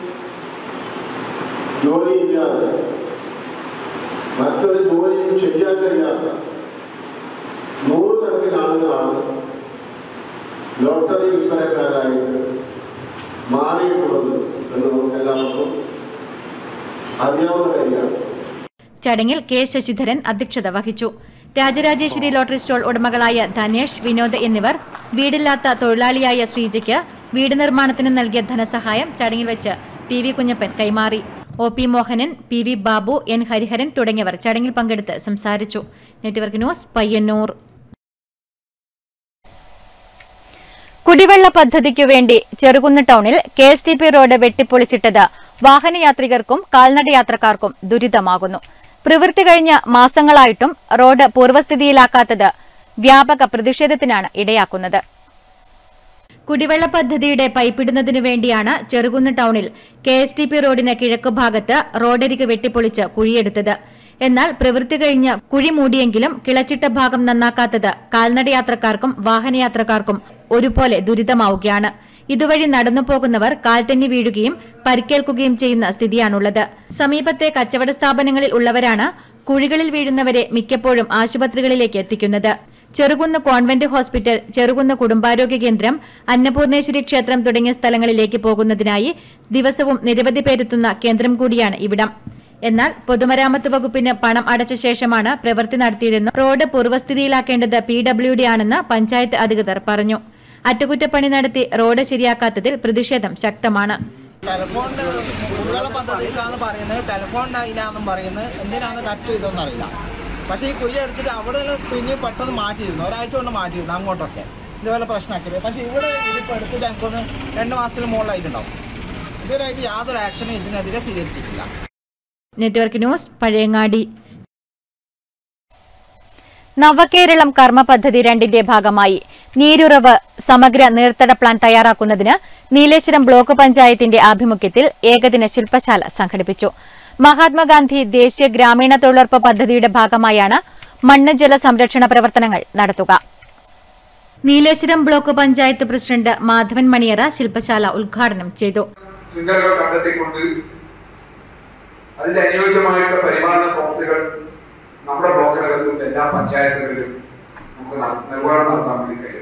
S14: ജോലിയില്ലാതെ മറ്റൊരു ജോലിയും ചെയ്യാൻ കഴിയാത്ത നൂറുകണക്കിന് ആളുകളാണ് ലോട്ടറി വിൽപ്പനക്കാരായിട്ട് മാറിയിട്ടുള്ളത് എന്ന് നമുക്ക് എല്ലാവർക്കും അറിയാവുന്ന കാര്യമാണ്
S13: ചടങ്ങിൽ കെ ശശിധരൻ അധ്യക്ഷത വഹിച്ചു രാജരാജേശ്വരി ലോട്ടറി സ്റ്റോൾ ഉടമകളായ ധനേഷ് വിനോദ് എന്നിവർ വീടില്ലാത്ത തൊഴിലാളിയായ ശ്രീജയ്ക്ക് വീട് നിർമ്മാണത്തിന് നൽകിയ ധനസഹായം ചടങ്ങിൽ വെച്ച് പി വി കുഞ്ഞപ്പൻ കൈമാറി O P Mohanan P V Babu N Hariharan തുടങ്ങിയവർ ചടങ്ങിൽ പങ്കെടുത്ത് സംസാരിച്ചു നെറ്റ്വർക്ക് ന്യൂസ് പയ്യന്നൂർ കുടിവെള്ള പദ്ധതിക്കു വേണ്ടി ചെറുകുന്ന് ടൗണിൽ K S T P road വെട്ടിപ്പൊളിച്ചിട്ടത് വാഹനയാത്രികർക്കും കാൽനട യാത്രക്കാർക്കും ദുരിതമാകുന്നു പ്രവൃത്തി കഴിഞ്ഞ മാസങ്ങളായിട്ടും റോഡ് പൂർവ്വസ്ഥിതിയിലാക്കാത്തത് വ്യാപക പ്രതിഷേധത്തിനാണ് ഇടയാക്കുന്നത് കുടിവെള്ള പദ്ധതിയുടെ പൈപ്പിടുന്നതിനു വേണ്ടിയാണ് ചെറുകുന്ന് ടൗണിൽ കെ എസ് ടി പി റോഡിന് കിഴക്കുഭാഗത്ത് റോഡരിക് വെട്ടിപ്പൊളിച്ച് കുഴിയെടുത്തത് എന്നാൽ പ്രവൃത്തി കഴിഞ്ഞ് കുഴി മൂടിയെങ്കിലും കിളച്ചിട്ട ഭാഗം നന്നാക്കാത്തത് കാൽനടയാത്രക്കാർക്കും വാഹനയാത്രക്കാർക്കും ഒരുപോലെ ദുരിതമാവുകയാണ് ഇതുവഴി നടന്നു പോകുന്നവർ കാൽത്തന്നി വീഴുകയും പരിക്കേൽക്കുകയും ചെയ്യുന്ന സ്ഥിതിയാണുള്ളത് സമീപത്തെ കച്ചവട സ്ഥാപനങ്ങളിൽ ഉള്ളവരാണ് കുഴികളിൽ വീഴുന്നവരെ മിക്കപ്പോഴും ആശുപത്രികളിലേക്ക് എത്തിക്കുന്നത് ചെറുകുന്ന് കോൺവെന്റ് ഹോസ്പിറ്റൽ ചെറുകുന്ന് കുടുംബാരോഗ്യ കേന്ദ്രം അന്നപൂർണേശ്വരി ക്ഷേത്രം തുടങ്ങിയ സ്ഥലങ്ങളിലേക്ക് പോകുന്നതിനായി ദിവസവും നിരവധി പേരെത്തുന്ന കേന്ദ്രം കൂടിയാണ് ഇവിടം എന്നാൽ പൊതുമരാമത്ത് വകുപ്പിന് പണം അടച്ച ശേഷമാണ് പ്രവൃത്തി നടത്തിയതെന്നും റോഡ് പൂർവ്വസ്ഥിതിയിലാക്കേണ്ടത് പി ഡബ്ല്യു ഡി ആണെന്ന് പഞ്ചായത്ത് അധികൃതർ പറഞ്ഞു അറ്റകുറ്റപ്പണി നടത്തി റോഡ് ശരിയാക്കാത്തതിൽ പ്രതിഷേധം ശക്തമാണ്
S21: ടെലിഫോണിന് കുടിവെള്ള പദ്ധതിക്കാന്ന് പറയുന്നത് ടെലിഫോണിന് അതിനാന്നും പറയുന്നത് എന്തിനാന്ന് കട്ട് ചെയ്തോന്ന് അറിയില്ല പക്ഷേ ഈ കുഴി എടുത്തിട്ട് അവിടെ നിന്ന് തുന്നി പെട്ടെന്ന് മാറ്റിയിരുന്നു ഒരാഴ്ച കൊണ്ട് മാറ്റിയിരുന്നു അങ്ങോട്ടൊക്കെ ഇതുപോലെ പ്രശ്നമാക്കിയത് പക്ഷേ ഇവിടെ ഇതിപ്പോൾ എടുത്തിട്ട് എനിക്കൊന്ന് രണ്ട് മാസത്തിന് മുകളിലായിട്ടുണ്ടാവും ഇതുവരെയായിട്ട് യാതൊരു ആക്ഷനും ഇതിനെതിരെ സ്വീകരിച്ചിട്ടില്ല
S13: നെറ്റ്വർക്ക് ന്യൂസ് പഴയങ്ങാടി നവകേരളം കർമ്മ പദ്ധതി രണ്ടിന്റെ ഭാഗമായി നീരുറവ് സമഗ്ര നീർത്തട പ്ലാൻ തയ്യാറാക്കുന്നതിന് നീലേശ്വരം ബ്ലോക്ക് പഞ്ചായത്തിന്റെ ആഭിമുഖ്യത്തിൽ ഏകദിന ശില്പശാല സംഘടിപ്പിച്ചു മഹാത്മാഗാന്ധി ദേശീയ ഗ്രാമീണ തൊഴിലുറപ്പ് പദ്ധതിയുടെ ഭാഗമായാണ് മണ്ണ് ജല സംരക്ഷണ പ്രവർത്തനങ്ങൾ നടത്തുക നീലേശ്വരം ബ്ലോക്ക് പഞ്ചായത്ത് പ്രസിഡന്റ് മാധവൻ മണിയറ ശില്പശാല ഉദ്ഘാടനം ചെയ്തു
S22: ശൃംഖലകൾ കണ്ടെത്തിക്കൊണ്ട് അതിന്റെ അനുയോജ്യമായിട്ടുള്ള പരിപാലന പ്രവൃത്തികൾ നമ്മുടെ ബ്ലോക്കിനകത്തും എല്ലാ പഞ്ചായത്തുകളിലും നമുക്ക് നട- നിർവഹണം നടത്താൻ വേണ്ടി കഴിയണം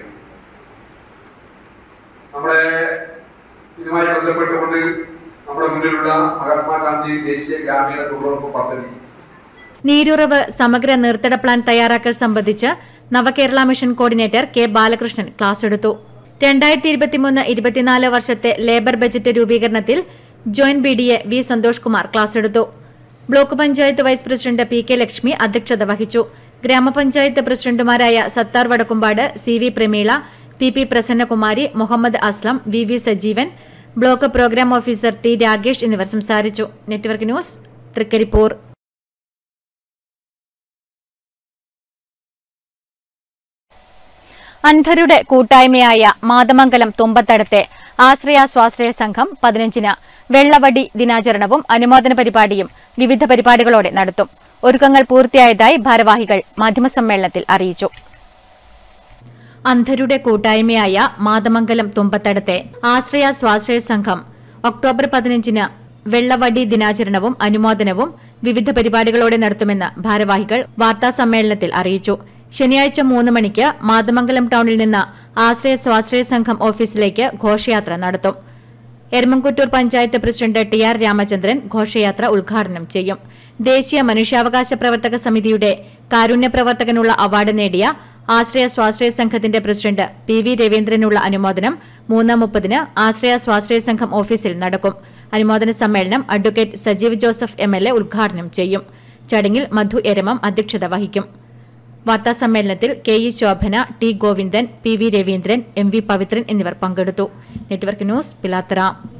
S22: നമ്മുടെ ഇതുമായി ബന്ധപ്പെട്ടുകൊണ്ട് നമ്മുടെ മുന്നിലുള്ള മഹാത്മാഗാന്ധി ദേശീയ ഗ്രാമീണ തൊഴിലുറപ്പ് പദ്ധതി
S13: നീരുറവ് സമഗ്ര നീർത്തട പ്ലാൻ തയ്യാറാക്കൽ സംബന്ധിച്ച് Navakerala mission coordinator K Balakrishnan class എടുത്തു രണ്ടായിരത്തി ഇരുപത്തിമൂന്ന് ഇരുപത്തിനാല് വർഷത്തെ ലേബർ ബജറ്റ് രൂപീകരണത്തിൽ joint B D A V Santhosh Kumar class എടുത്തു block panchayat vice president P K Lakshmi അധ്യക്ഷത വഹിച്ചു ഗ്രാമപഞ്ചായത്ത് പ്രസിഡന്റുമാരായ Sathar Vadakkumpad C V Prameela P P Prasannakumari Muhammad Aslam V V Sajeevan block program officer T Ragesh എന്നിവർ സംസാരിച്ചു നെറ്റ്വർക്ക് ന്യൂസ് തൃക്കരിപ്പൂർ അന്ധരുടെ കൂട്ടായ്മയായ മാതമംഗലം തുമ്പത്തടത്തെ ആശ്രയ സ്വാശ്രയ സംഘം പതിനഞ്ചിന് വെള്ളവടി ദിനാചരണവും അനുമോദന പരിപാടിയും വിവിധ പരിപാടികളോടെ നടത്തും ഒരുക്കങ്ങൾ പൂർത്തിയായതായി ഭാരവാഹികൾ മാധ്യമസമ്മേളനത്തിൽ അറിയിച്ചു അന്ധരുടെ കൂട്ടായ്മയായ മാതമംഗലം തുമ്പത്തടത്തെ ആശ്രയ സ്വാശ്രയ സംഘം ഒക്ടോബർ പതിനഞ്ചിന് വെള്ളവടി ദിനാചരണവും അനുമോദനവും വിവിധ പരിപാടികളോടെ നടത്തുമെന്ന് ഭാരവാഹികൾ വാർത്താസമ്മേളനത്തിൽ അറിയിച്ചു ശനിയാഴ്ച മൂന്ന് മണിക്ക് മാതമംഗലം ടൌണിൽ നിന്ന് ആശ്രയ സ്വാശ്രയ സംഘം ഓഫീസിലേക്ക് ഘോഷയാത്ര നടത്തും Eramamkuttoor panchayat president T R Ramachandran ഘോഷയാത്ര ഉദ്ഘാടനം ചെയ്യും ദേശീയ മനുഷ്യാവകാശ പ്രവർത്തക സമിതിയുടെ കാരുണ്യ പ്രവർത്തകനുള്ള അവാർഡ് നേടിയ ആശ്രയ സ്വാശ്രയ സംഘത്തിന്റെ പ്രസിഡന്റ് പി വി രവീന്ദ്രനുള്ള അനുമോദനം മൂന്ന് മുപ്പതിന് ആശ്രയ സ്വാശ്രയ സംഘം ഓഫീസിൽ നടക്കും അനുമോദന സമ്മേളനം advocate Sajeev Joseph M L A ഉദ്ഘാടനം ചെയ്യും ചടങ്ങിൽ മധു എരമം അധ്യക്ഷത വഹിക്കും വാർത്താസമ്മേളനത്തിൽ K E Shobhana T Govindan P V Raveendran M V Pavithran എന്നിവർ പങ്കെടുത്തു നെറ്റ്വർക്ക് ന്യൂസ് പിലാത്തറ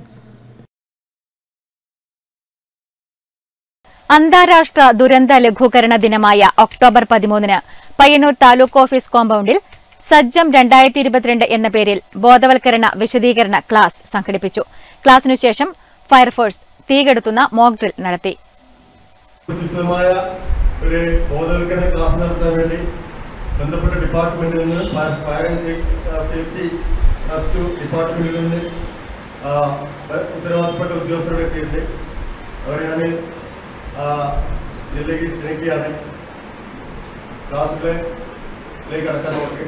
S13: അന്താരാഷ്ട്ര ദുരന്ത ലഘൂകരണ ദിനമായ ഒക്ടോബർ പതിമൂന്നിന് പയ്യന്നൂർ താലൂക്ക് ഓഫീസ് കോമ്പൌണ്ടിൽ സജ്ജം രണ്ടായിരത്തി ഇരുപത്തിരണ്ട് എന്ന പേരിൽ ബോധവൽക്കരണ വിശദീകരണ ക്ലാസ് സംഘടിപ്പിച്ചു ക്ലാസിനുശേഷം ഫയർഫോഴ്സ് തീകെടുത്തുന്ന മോക്ക് ഡ്രിൽ നടത്തി
S1: വ്യത്യസ്തമായ ഒരു ബോധവൽക്കരണ ക്ലാസ് നടത്താൻ വേണ്ടി ബന്ധപ്പെട്ട ഡിപ്പാർട്ട്മെന്റിൽ നിന്ന് fire fire and safety rescue ഡിപ്പാർട്ട്മെന്റിൽ നിന്ന് ആ, ഉത്തരവാദിത്തപ്പെട്ട ഉദ്യോഗസ്ഥരുടെ എത്തിയിട്ടുണ്ട് അവരെ ഞാൻ ഇതിലേക്ക് ക്ഷണിക്കുകയാണ് ക്ലാസ്സിലേക്ക് കടക്കാൻ നമുക്ക്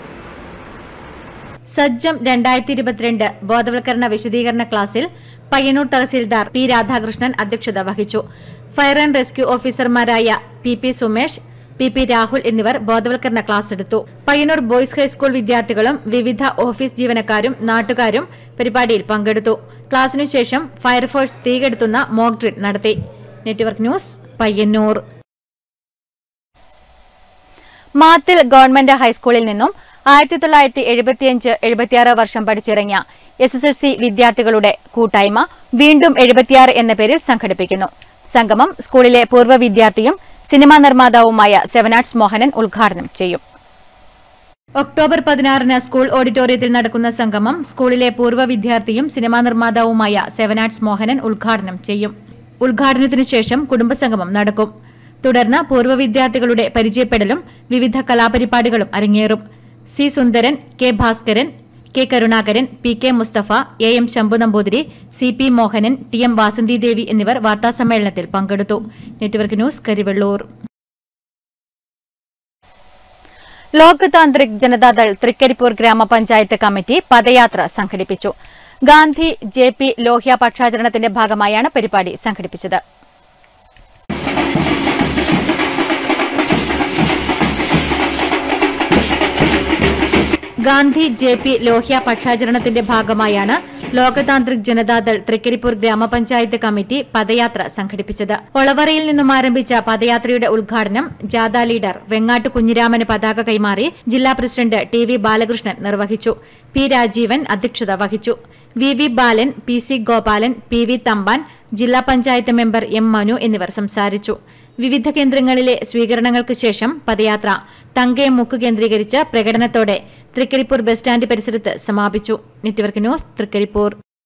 S13: സജ്ജം രണ്ടായിരത്തി ഇരുപത്തിരണ്ട് ബോധവൽക്കരണ വിശദീകരണ ക്ലാസ്സിൽ പയ്യന്നൂർ തഹസീൽദാർ പി രാധാകൃഷ്ണൻ അധ്യക്ഷത വഹിച്ചു ഫയർ ആൻഡ് റെസ്ക്യൂ ഓഫീസർമാരായ P P Sumesh P P Rahul എന്നിവർ ബോധവൽക്കരണ ക്ലാസ് എടുത്തു പയ്യന്നൂർ ബോയ്സ് ഹൈസ്കൂൾ വിദ്യാർത്ഥികളും വിവിധ ഓഫീസ് ജീവനക്കാരും നാട്ടുകാരും പരിപാടിയിൽ പങ്കെടുത്തു ക്ലാസിനുശേഷം ഫയർഫോഴ്സ് തീകെടുത്തുന്ന മോക്ക് ഡ്രിൽ നടത്തി network news Payyanur Mathil government ഹൈസ്കൂളിൽ നിന്നും ആയിരത്തി തൊള്ളായിരത്തി എഴുപത്തിയഞ്ച് എഴുപത്തിയാറ് വർഷം പഠിച്ചിറങ്ങിയ എസ് എസ് എൽ സി വിദ്യാർത്ഥികളുടെ കൂട്ടായ്മ വീണ്ടും എഴുപത്തിയാറ് എന്ന പേരിൽ സംഘടിപ്പിക്കുന്നു സംഗമം സ്കൂളിലെ പൂർവ്വ വിദ്യാർത്ഥിയും സിനിമാ നിർമ്മാതാവുമായ സെവനാർട്സ് മോഹനൻ ഉദ്ഘാടനം ചെയ്യും ഒക്ടോബർ പതിനാറിന് സ്കൂൾ ഓഡിറ്റോറിയത്തിൽ നടക്കുന്ന സംഗമം സ്കൂളിലെ പൂർവ്വ വിദ്യാർത്ഥിയും സിനിമാ നിർമ്മാതാവുമായ സെവനാർട്സ് മോഹനൻ ഉദ്ഘാടനം ചെയ്യും ഉദ്ഘാടനത്തിനു ശേഷം കുടുംബസംഗമം നടക്കും തുടർന്ന് പൂർവ്വ വിദ്യാർത്ഥികളുടെ പരിചയപ്പെടലും വിവിധ കലാപരിപാടികളും അരങ്ങേറും C Sundaran K Bhaskaran K Karunakaran P K Musthafa A M Shambhu Namboothiri C P Mohanan T M Vasanthi Devi എന്നിവർ വാർത്താസമ്മേളനത്തിൽ പങ്കെടുത്തു നെറ്റ്വർക്ക് ന്യൂസ് കരിവെള്ളൂർ ലോക് താന്ത്രിക് ജനതാദൾ തൃക്കരിപ്പൂർ ഗ്രാമപഞ്ചായത്ത് കമ്മിറ്റി പദയാത്ര സംഘടിപ്പിച്ചു ഗാന്ധി ജെ പി ലോഹ്യ പക്ഷാചരണത്തിന്റെ ഭാഗമായാണ് പരിപാടി സംഘടിപ്പിച്ചത് ഗാന്ധി ജെ പി ലോഹ്യ പക്ഷാചരണത്തിന്റെ ഭാഗമായാണ് ലോകതാന്ത്രിക് ജനതാദൾ തൃക്കരിപ്പൂർ ഗ്രാമപഞ്ചായത്ത് കമ്മിറ്റി പദയാത്ര സംഘടിപ്പിച്ചത് ഒളവറയിൽ നിന്നും ആരംഭിച്ച പദയാത്രയുടെ ഉദ്ഘാടനം ജാഥ ലീഡർ വെങ്ങാട്ട് കുഞ്ഞിരാമന് പതാക കൈമാറി ജില്ലാ പ്രസിഡന്റ് ടി വി ബാലകൃഷ്ണൻ നിർവഹിച്ചു പി രാജീവൻ അധ്യക്ഷത വഹിച്ചു V V Balan P C Gopalan P V Thampan ജില്ലാ പഞ്ചായത്ത് മെമ്പർ എം മനു എന്നിവർ സംസാരിച്ചു വിവിധ കേന്ദ്രങ്ങളിലെ സ്വീകരണങ്ങൾക്ക് ശേഷം പദയാത്ര തങ്കയം മുക്ക് കേന്ദ്രീകരിച്ച് പ്രകടനത്തോടെ തൃക്കരിപ്പൂർ ബസ് സ്റ്റാൻഡ് പരിസരത്ത് സമാപിച്ചു നെറ്റ്വർക്ക് ന്യൂസ് തൃക്കരിപ്പൂർ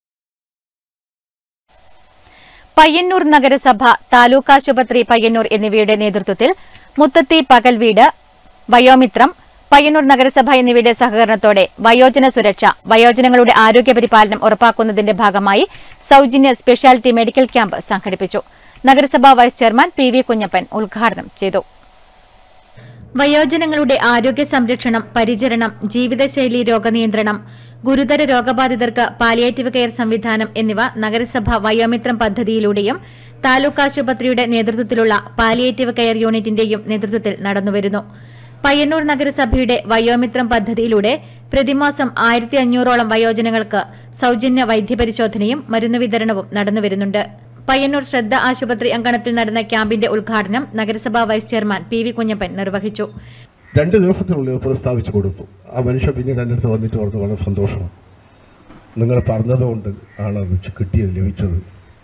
S13: പയ്യന്നൂർ നഗരസഭ താലൂക്ക് ആശുപത്രി പയ്യന്നൂർ എന്നിവയുടെ നേതൃത്വത്തിൽ മുത്തത്തി പകൽ വീട് വയോമിത്രം പയ്യന്നൂർ നഗരസഭ എന്നിവയുടെ സഹകരണത്തോടെ വയോജന സുരക്ഷ വയോജനങ്ങളുടെ ആരോഗ്യ പരിപാലനം ഉറപ്പാക്കുന്നതിന്റെ ഭാഗമായി സൌജന്യ സ്പെഷ്യാലിറ്റി മെഡിക്കൽ ക്യാമ്പ് സംഘടിപ്പിച്ചു നഗരസഭാ vice chairman P V Kunhappan ഉദ്ഘാടനം ചെയ്തു വയോജനങ്ങളുടെ ആരോഗ്യ സംരക്ഷണം പരിചരണം ജീവിതശൈലി രോഗനിയന്ത്രണം ഗുരുതര രോഗബാധിതർക്ക് പാലിയേറ്റീവ് കെയർ സംവിധാനം എന്നിവ നഗരസഭ വയോമിത്രം പദ്ധതിയിലൂടെയും താലൂക്ക് ആശുപത്രിയുടെ നേതൃത്വത്തിലുള്ള പാലിയേറ്റീവ് കെയർ യൂണിറ്റിന്റെയും നേതൃത്വത്തിൽ നടന്നുവരുന്നു പയ്യന്നൂർ നഗരസഭയുടെ വയോമിത്രം പദ്ധതിയിലൂടെ പ്രതിമാസം ആയിരത്തി അഞ്ഞൂറോളം വയോജനങ്ങൾക്ക് സൌജന്യ വൈദ്യപരിശോധനയും മരുന്ന് വിതരണവും നടന്നുവരുന്നുണ്ട് പയ്യന്നൂർ ശ്രദ്ധ ആശുപത്രി അങ്കണത്തിൽ നടന്ന ക്യാമ്പിന്റെ ഉദ്ഘാടനം നഗരസഭാ vice chairman P V Kunhappan നിർവഹിച്ചു
S3: രണ്ട് ദിവസത്തിനുള്ളിൽ പ്രസ്താവിച്ചു കൊടുത്തു ആ മനുഷ്യൻ പിന്നീട് എൻ്റെ അടുത്ത് വന്നിട്ട് പറഞ്ഞു വളരെ സന്തോഷമാണ് നിങ്ങൾ പറഞ്ഞതുകൊണ്ട് ആണ് അത് കിട്ടിയത് ലഭിച്ചത്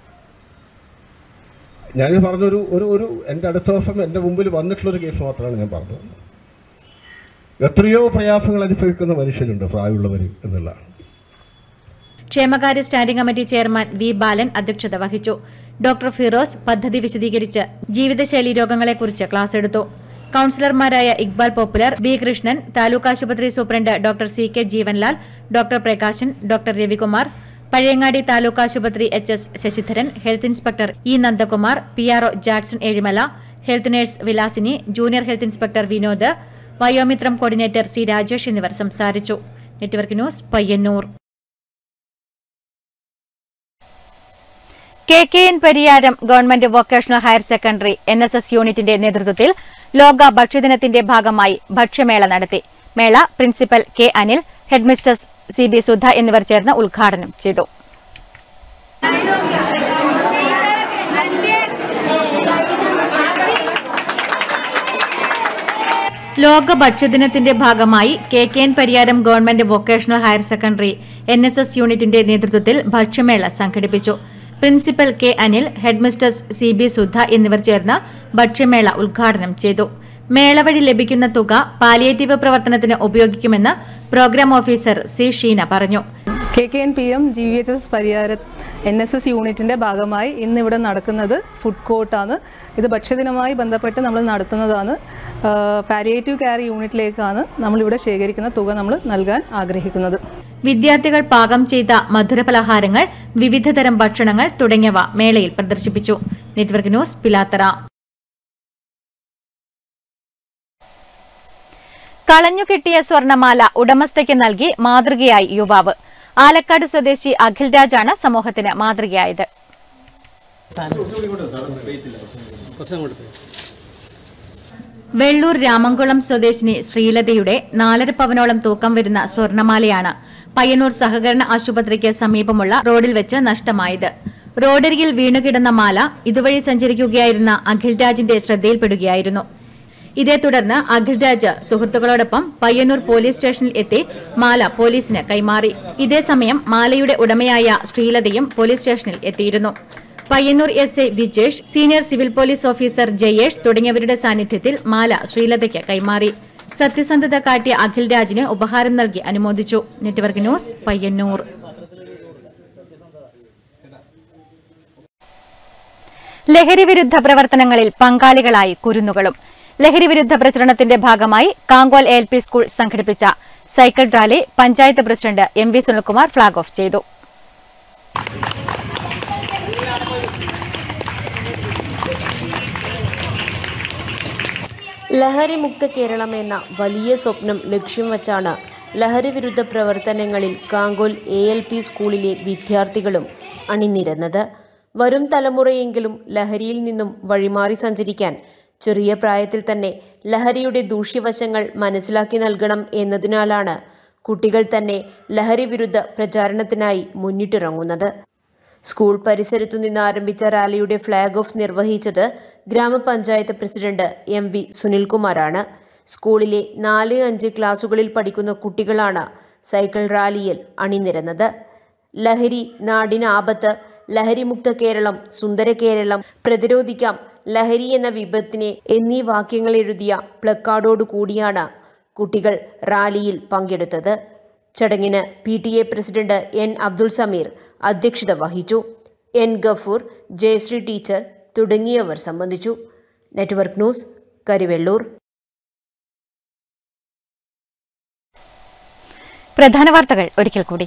S3: ഞാനിത് പറഞ്ഞൊരു ഒരു ഒരു എൻ്റെ അടുത്ത ദിവസം എൻ്റെ മുമ്പിൽ വന്നിട്ടുള്ളൊരു കേസ് മാത്രമാണ് ഞാൻ പറഞ്ഞത് എത്രയോ പ്രയാസങ്ങൾ അനുഭവിക്കുന്ന മനുഷ്യരുണ്ട് പ്രായമുള്ളവർ എന്നുള്ളതാണ്
S13: ക്ഷേമകാര്യ standing committee chairman V Balan അധ്യക്ഷത വഹിച്ചു ഡോക്ടർ ഫിറോസ് പദ്ധതി വിശദീകരിച്ച് ജീവിതശൈലി രോഗങ്ങളെക്കുറിച്ച് ക്ലാസ് എടുത്തു കൌൺസിലർമാരായ ഇക്ബാൽ പോപ്പുലർ ബി കൃഷ്ണൻ താലൂക്ക് ആശുപത്രി superintendent doctor C K Jeevanlal doctor Prakashan doctor Ravikumar Pazhayangadi taluk ആശുപത്രി H S Sasidharan health inspector E Nandakumar P RO Jackson Ezhimala health nurse Vilasini junior health inspector Vinod Vayomithram coordinator C Rajesh എന്നിവർ സംസാരിച്ചു network news Payyanur K K N Pariyaram government vocational higher secondary N S S യൂണിറ്റിന്റെ നേതൃത്വത്തിൽ ലോക ഭക്ഷ്യദിനത്തിന്റെ ഭാഗമായി ഭക്ഷ്യമേള നടത്തി മേള principal K Anil headmistress C B Sudha എന്നിവർ ചേർന്ന് ഉദ്ഘാടനം ചെയ്തു ലോക ഭക്ഷ്യദിനത്തിന്റെ ഭാഗമായി K K N Pariyaram government vocational higher secondary N S S യൂണിറ്റിന്റെ നേതൃത്വത്തിൽ ഭക്ഷ്യമേള സംഘടിപ്പിച്ചു principal K Anil headmistress C B Sudha എന്നിവർ ചേർന്ന് ഭക്ഷ്യമേള ഉദ്ഘാടനം ചെയ്തു മേള വഴി ലഭിക്കുന്ന തുക പാലിയേറ്റീവ് പ്രവർത്തനത്തിന് ഉപയോഗിക്കുമെന്ന് പ്രോഗ്രാം ഓഫീസർ സി ഷീന പറഞ്ഞു
S4: K K N P M G V H S Pariyaram N S S യൂണിറ്റിൻ്റെ ഭാഗമായി ഇന്നിവിടെ നടക്കുന്നത് ഫുഡ് കോർട്ടാണ് ഇത് ഭക്ഷ്യദിനവുമായി ബന്ധപ്പെട്ട് നമ്മൾ നടത്തുന്നതാണ് പാലിയേറ്റീവ് കെയർ യൂണിറ്റിലേക്കാണ് നമ്മളിവിടെ ശേഖരിക്കുന്ന തുക നമ്മൾ നൽകാൻ ആഗ്രഹിക്കുന്നത്
S13: വിദ്യാർത്ഥികൾ പാകം ചെയ്ത മധുരപലഹാരങ്ങൾ വിവിധതരം ഭക്ഷണങ്ങൾ തുടങ്ങിയവ മേളയിൽ പ്രദർശിപ്പിച്ചു നെറ്റ്വർക്ക് ന്യൂസ് പിലാത്തറ കളഞ്ഞുകിട്ടിയ സ്വർണമാല ഉടമസ്ഥയ്ക്ക് നൽകി മാതൃകയായി യുവാവ് ആലക്കാട് സ്വദേശി അഖിൽ രാജാണ് സമൂഹത്തിന് മാതൃകയായത് വെള്ളൂർ രാമംകുളം സ്വദേശിനി ശ്രീലതയുടെ നാലര പവനോളം തൂക്കം വരുന്ന സ്വർണമാലയാണ് പയ്യന്നൂർ സഹകരണ ആശുപത്രിക്ക് സമീപമുള്ള റോഡിൽ വെച്ച് നഷ്ടമായത് റോഡരികിൽ വീണുകിടന്ന മാല ഇതുവഴി സഞ്ചരിക്കുകയായിരുന്ന അഖിൽ രാജിന്റെ ശ്രദ്ധയിൽപ്പെടുകയായിരുന്നു ഇതേ തുടർന്ന് അഖിൽരാജ് സുഹൃത്തുക്കളോടൊപ്പം പയ്യന്നൂർ പോലീസ് സ്റ്റേഷനിൽ എത്തി മാല പോലീസിന് കൈമാറി ഇതേസമയം മാലയുടെ ഉടമയായ ശ്രീലതയും പോലീസ് സ്റ്റേഷനിൽ എത്തിയിരുന്നു Payyanur S I Vijesh senior civil police officer Jayesh തുടങ്ങിയവരുടെ സാന്നിധ്യത്തിൽ മാല ശ്രീലതയ്ക്ക് കൈമാറി സത്യസന്ധത കാട്ടിയ അഖിൽ രാജിന് ഉപഹാരം നൽകി അനുമോദിച്ചു നെറ്റ്വർക്ക് ന്യൂസ് പയ്യന്നൂർ ലഹരി വിരുദ്ധ പ്രവർത്തനങ്ങളിൽ പങ്കാളികളായി കുരുന്നുകളും ലഹരി വിരുദ്ധ പ്രചരണത്തിന്റെ ഭാഗമായി Kankol A L P school സംഘടിപ്പിച്ച cycle rally panchayat president M V Sunilkumar flag off ചെയ്തു
S5: ലഹരി മുക്ത കേരളം എന്ന വലിയ സ്വപ്നം ലക്ഷ്യം വച്ചാണ് ലഹരി വിരുദ്ധ പ്രവർത്തനങ്ങളിൽ കാങ്കോൽ എ എൽ പി സ്കൂളിലെ വിദ്യാർത്ഥികളും അണിനിരന്നത് വരും തലമുറയെങ്കിലും ലഹരിയിൽ നിന്നും വഴിമാറി സഞ്ചരിക്കാൻ ചെറിയ പ്രായത്തിൽ തന്നെ ലഹരിയുടെ ദൂഷ്യവശങ്ങൾ മനസ്സിലാക്കി നൽകണം എന്നതിനാലാണ് കുട്ടികൾ തന്നെ ലഹരി വിരുദ്ധ പ്രചാരണത്തിനായി മുന്നിട്ടിറങ്ങുന്നത് സ്കൂൾ പരിസരത്തു നിന്ന് ആരംഭിച്ച റാലിയുടെ ഫ്ളാഗ് ഓഫ് നിർവഹിച്ചത് ഗ്രാമപഞ്ചായത്ത് പ്രസിഡന്റ് എം വി സുനിൽകുമാറാണ് സ്കൂളിലെ നാല് അഞ്ച് ക്ലാസുകളിൽ പഠിക്കുന്ന കുട്ടികളാണ് സൈക്കിൾ റാലിയിൽ അണിനിരന്നത് ലഹരി നാടിന് ആപത്ത് ലഹരിമുക്ത കേരളം സുന്ദര കേരളം പ്രതിരോധിക്കാം ലഹരി എന്ന വിപത്തിനെ എന്നീ വാക്യങ്ങൾ എഴുതിയ പ്ലക്കാർഡോടു കൂടിയാണ് കുട്ടികൾ റാലിയിൽ പങ്കെടുത്തത് ചടങ്ങിന് P T A president N Abdul Sameer അധ്യക്ഷത വഹിച്ചു എൻ ഗഫൂർ ജയശ്രീ ടീച്ചർ തുടങ്ങിയവർ സംബന്ധിച്ചു നെറ്റ്വർക്ക് ന്യൂസ് കരുവെള്ളൂർ
S13: പ്രധാന വാർത്തകൾ ഒരിക്കൽ കൂടി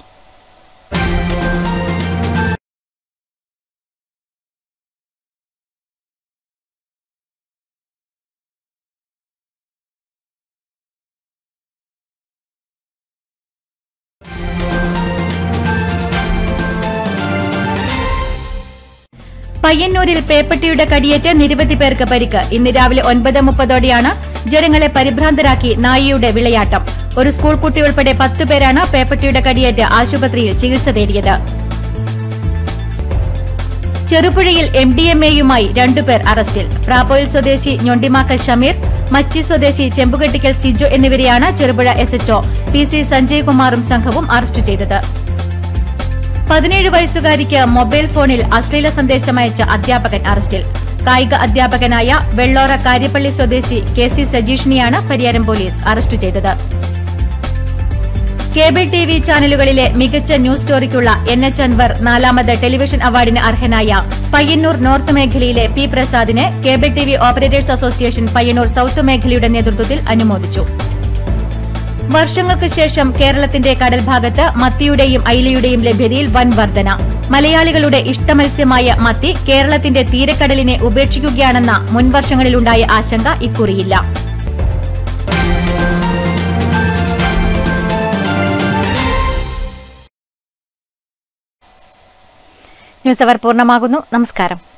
S13: പയ്യന്നൂരിൽ പേപ്പട്ടിയുടെ കടിയേറ്റ് നിരവധി പേർക്ക് പരിക്ക് ഇന്ന് രാവിലെ ഒൻപത് മുപ്പതോടെയാണ് ജനങ്ങളെ പരിഭ്രാന്തരാക്കി നായിയുടെ വിളയാട്ടം ഒരു സ്കൂൾ കുട്ടി ഉൾപ്പെടെ പത്തുപേരാണ് പേപ്പട്ടിയുടെ കടിയേറ്റ് ആശുപത്രിയിൽ ചികിത്സ തേടിയത് ചെറുപുഴയിൽ എം ഡി എം എയുമായി രണ്ടുപേർ അറസ്റ്റിൽ പ്രാപ്പോയിൽ സ്വദേശി ഞൊണ്ടിമാക്കൽ ഷമീർ മച്ചി സ്വദേശി ചെമ്പുകെട്ടിക്കൽ സിജോ എന്നിവരെയാണ് Cherupuzha S H O P C Sanjay കുമാറും സംഘവും അറസ്റ്റ് ചെയ്തത് പതിനേഴ് വയസ്സുകാരിക്ക് മൊബൈൽ ഫോണിൽ അശ്ലീല സന്ദേശം അയച്ച അധ്യാപകൻ അറസ്റ്റിൽ കായിക അധ്യാപകനായ വെള്ളോറ കാര്യപ്പള്ളി സ്വദേശി കെ സി സജീഷിനെയാണ് പരിയാരം പോലീസ് അറസ്റ്റ് ചെയ്തത് കേബിൾ ടി വി ചാനലുകളിലെ മികച്ച ന്യൂസ് സ്റ്റോറിക്കുള്ള എൻ എച്ച് അൻവർ നാലാമത് ടെലിവിഷൻ അവാർഡിന് അർഹനായ പയ്യന്നൂർ നോർത്ത് മേഖലയിലെ പി പ്രസാദിനെ cable T V operators association Payyanur south മേഖലയുടെ നേതൃത്വത്തിൽ അനുമോദിച്ചു വർഷങ്ങൾക്ക് ശേഷം കേരളത്തിന്റെ കടൽ ഭാഗത്ത് മത്തിയുടെയും അയിലയുടെയും ലഭ്യതയിൽ വൻ വർധന മലയാളികളുടെ ഇഷ്ടമത്സ്യമായ മത്തി കേരളത്തിന്റെ തീരക്കടലിനെ ഉപേക്ഷിക്കുകയാണെന്ന മുൻവർഷങ്ങളിലുണ്ടായ ആശങ്ക ഇക്കുറിയില്ല ന്യൂസ് അവർ പൂർണ്ണമാകുന്നു നമസ്കാരം